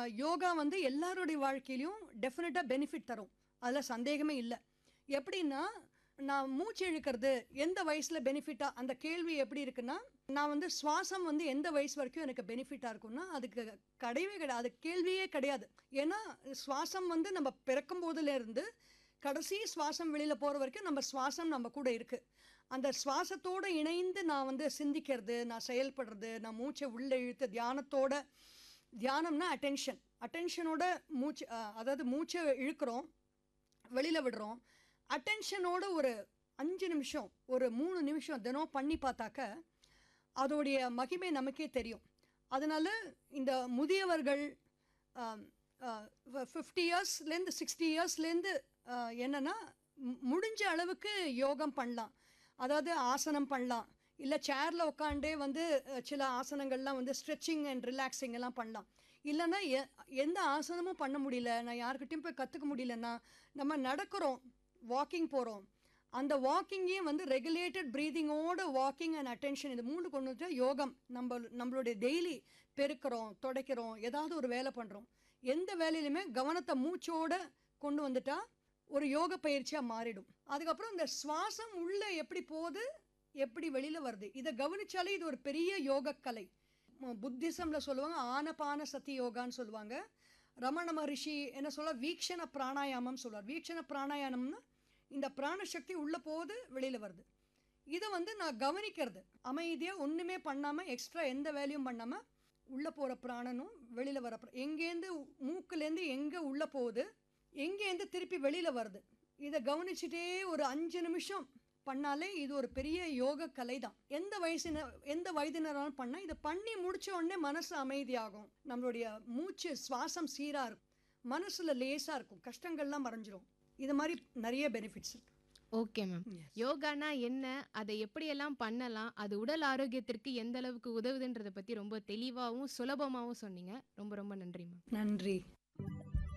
யோகா வந்து எல்லாருடைய வாழ்க்கையிலையும் டெஃபினட்டாக பெனிஃபிட் தரும் அதில் சந்தேகமே இல்லை எப்படின்னா நான் மூச்சு இழுக்கிறது எந்த வயசில் பெனிஃபிட்டாக அந்த கேள்வி எப்படி இருக்குன்னா நான் வந்து சுவாசம் வந்து எந்த வயசு வரைக்கும் எனக்கு பெனிஃபிட்டாக இருக்கும்னா அதுக்கு கிடையவே கிடையாது அது கேள்வியே கிடையாது ஏன்னா சுவாசம் வந்து நம்ம பிறக்கும் போதுலேருந்து கடைசி சுவாசம் வெளியில் போகிற வரைக்கும் நம்ம சுவாசம் நம்ம கூட இருக்குது அந்த சுவாசத்தோடு இணைந்து நான் வந்து சிந்திக்கிறது நான் செயல்படுறது நான் மூச்சை உள்ளே இழுத்து தியானத்தோட தியானம்னா அட்டென்ஷன் அட்டென்ஷனோட மூச்சு அஹ், அதாவது மூச்சை இழுக்கிறோம் வெளியில் விடுறோம் அட்டென்ஷனோட ஒரு அஞ்சு நிமிஷம் ஒரு மூணு நிமிஷம் தினம் பண்ணி பார்த்தாக்க அதோடைய மகிமை நமக்கே தெரியும் அதனால் இந்த முதியவர்கள் ஃபிஃப்டி இயர்ஸ்லேருந்து சிக்ஸ்டி இயர்ஸ்லேருந்து என்னென்னா முடிஞ்ச அளவுக்கு யோகம் பண்ணலாம் அதாவது ஆசனம் பண்ணலாம் இல்லை சேரில் உட்காண்டே வந்து அஹ், சில ஆசனங்கள்லாம் வந்து ஸ்ட்ரெச்சிங் அண்ட் ரிலாக்ஸிங் எல்லாம் பண்ணலாம் இல்லைன்னா எ- எந்த ஆசனமும் பண்ண முடியல நான் யாருக்கிட்டையும் போய் கற்றுக்க முடியலன்னா நம்ம நடக்கிறோம் வாக்கிங் போகிறோம் அந்த வாக்கிங்கையும் வந்து ரெகுலேட்டட் ப்ரீதிங்கோட வாக்கிங் அண்ட் அட்டென்ஷன் இது மூணு கொண்டு வந்துட்டு யோகம் நம்ம நம்மளுடைய டெய்லி பெருக்கிறோம் துடைக்கிறோம் ஏதாவது ஒரு வேலை பண்ணுறோம் எந்த வேலையிலுமே கவனத்தை மூச்சோட கொண்டு வந்துட்டா ஒரு யோக பயிற்சியாக மாறிடும் அதுக்கப்புறம் இந்த சுவாசம் உள்ளே எப்படி போகுது எப்படி வெளியில் வருது இதை கவனிச்சாலே இது ஒரு பெரிய யோக கலை புத்திசமில் சொல்லுவாங்க ஆனபான சதி யோகான்னு சொல்லுவாங்க ரமண மகரிஷி என்ன சொல்ல வீக்ஷண பிராணாயாமம் சொல்லுவார் வீக்ஷண பிராணாயாமம்னா இந்த பிராணசக்தி உள்ளே போகுது வெளியில் வருது இதை வந்து நான் கவனிக்கிறது அமைதியாக ஒன்றுமே பண்ணாமல் எக்ஸ்ட்ரா எந்த வேலையும் பண்ணாமல் உள்ளே போகிற பிராணனும் வெளியில் வர பிர- எங்கேருந்து மூக்குலேருந்து எங்கே உள்ளே போகுது எங்கேருந்து திருப்பி வெளியில் வருது இதை கவனிச்சுட்டே ஒரு அஞ்சு நிமிஷம் பண்ணாலே இது ஒரு பெரிய யோக கலை தான் எந்த வயசின எந்த வயதினராலும் பண்ணால் இதை பண்ணி முடிச்ச உடனே மனசு அமைதியாகும் நம்மளுடைய மூச்சு சுவாசம் சீராக இருக்கும் மனசில் லேசாக இருக்கும் கஷ்டங்கள்லாம் மறைஞ்சிரும் இது மாதிரி நிறைய பெனிஃபிட்ஸ் இருக்கு ஓகே மேம் யோகானா என்ன அதை எப்படியெல்லாம் பண்ணலாம் அது உடல் ஆரோக்கியத்திற்கு எந்த அளவுக்கு உதவுதுன்றதை பற்றி ரொம்ப தெளிவாகவும் சுலபமாகவும் சொன்னீங்க ரொம்ப ரொம்ப நன்றி மேம் நன்றி